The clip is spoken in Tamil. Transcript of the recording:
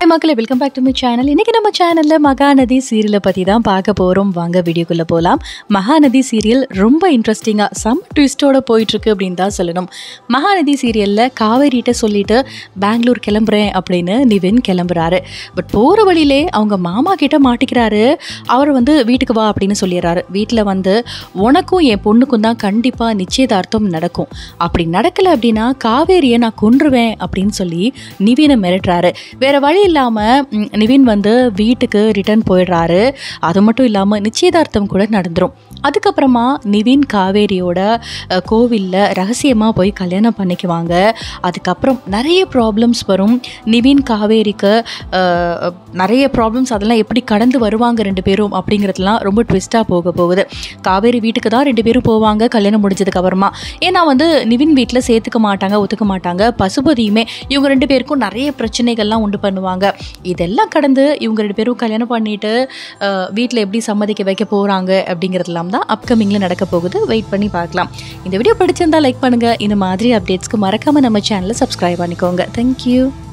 மக்களே welcome back to my channel இன்றைக்கி நம்ம சேனலில் மகாநதி சீரியலை பற்றி தான் பார்க்க போகிறோம் வாங்க வீடியோக்குள்ளே போகலாம் மகாநதி சீரியல் ரொம்ப இன்ட்ரெஸ்டிங்காக சம் ட்விஸ்ட்டோட போயிட்டுருக்கு அப்படின்னு தான் சொல்லணும் மகாநதி சீரியலில் காவேரிட்ட சொல்லிட்டு பெங்களூர் கிளம்புறேன் அப்படின்னு நிவின் கிளம்புறாரு பட் போகிற வழியிலே அவங்க மாமா கிட்ட மாட்டிக்கிறாரு அவர் வந்து வீட்டுக்கு வா அப்படின்னு சொல்லிடுறாரு வீட்டில் வந்து உனக்கும் என் பொண்ணுக்கும் தான் கண்டிப்பாக நிச்சயதார்த்தம் நடக்கும் அப்படி நடக்கலை அப்படின்னா காவேரியை நான் கொன்றுவேன் அப்படின்னு சொல்லி நிவினை மிரட்டுறாரு வேற வழி இல்லாமல் நிவின் வந்து வீட்டுக்கு ரிட்டர்ன் போயிடுறாரு அது மட்டும் இல்லாமல் நிச்சயதார்த்தம் கூட நடந்துரும் அதுக்கப்புறமா நிவின் காவேரியோட கோவிலில் ரகசியமாக போய் கல்யாணம் பண்ணிக்குவாங்க அதுக்கப்புறம் நிறைய ப்ராப்ளம்ஸ் வரும் நிவின் காவேரிக்கு அஹ், நிறைய ப்ராப்ளம்ஸ் அதெல்லாம் எப்படி கடந்து வருவாங்க ரெண்டு பேரும் அப்படிங்கிறதுலாம் ரொம்ப ட்விஸ்ட்டாக போக போகுது காவேரி வீட்டுக்கு தான் ரெண்டு பேரும் போவாங்க கல்யாணம் முடிஞ்சதுக்கு அப்புறமா ஏன்னா வந்து நிவின் வீட்டில் சேர்த்துக்க மாட்டாங்க ஒத்துக்க மாட்டாங்க பசுபதியுமே இவங்க ரெண்டு பேருக்கும் நிறைய பிரச்சனைகள்லாம் உண்டு பண்ணுவாங்க இதெல்லாம் கடந்து இவங்க ரெண்டு பேரும் கல்யாணம் பண்ணிட்டு வீட்டில் எப்படி சம்மதிக்க வைக்க போகிறாங்க அப்படிங்கிறதுலாம் தான் அப்கமிங்கில் நடக்க போகுது வெயிட் பண்ணி பார்க்கலாம் இந்த வீடியோ பிடிச்சிருந்தா லைக் பண்ணுங்கள் இந்த மாதிரி அப்டேட்ஸ்க்கு மறக்காமல் நம்ம சேனலை சப்ஸ்கிரைப் பண்ணிக்கோங்க தேங்க்யூ